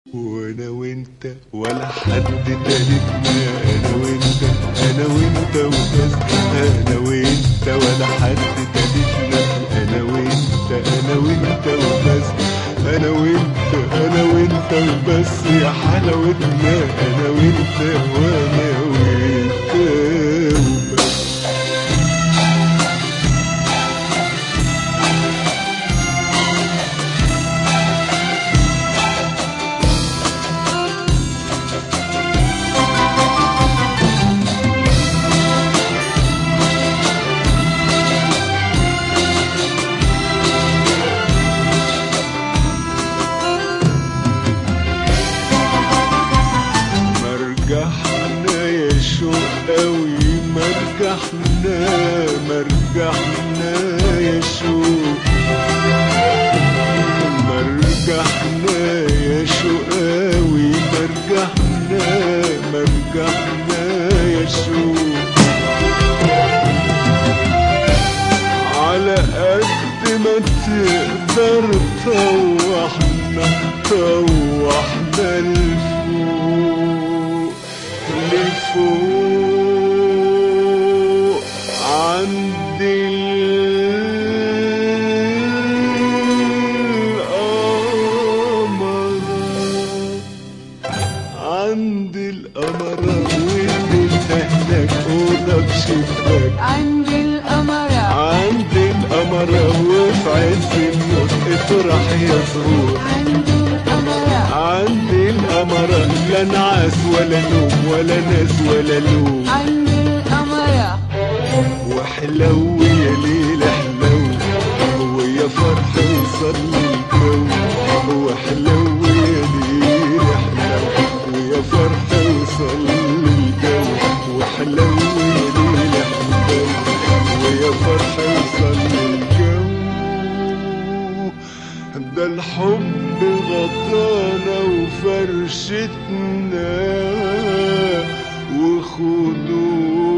وانا وانت ولا حد تالتنا انا وانت انا وانت وبس انا وانت ولا حد تالتنا انا وانت انا وانت وبس انا وانت انا وانت وبس يا حلاوتنا انا وانت وانا وانت وبس مرجحنا يا شوق قوي مرجحنا مرجحنا يا شوق مرجحنا يا شوق قوي مرجحنا مرجحنا يا شوق على قد ما تقدر طوحنا طوحنا لفوق لفوق عند القمر عند القمر وانت هناك اوضه بشباك عند القمرة عند القمر وفي عز النور اطرح يا زهور عند القمرة عند القمر لا نعاس ولا نوم ولا ناس ولا لوم عند القمرة وحلو يا ليل حلو ويا فرح وصلي الجو وحلو يا ليل حلو ويا فرح وصلي الجو وحلو يا ليل حلو ويا فرح وصلي الجو ده الحب غطانا وفرشتنا وخدونا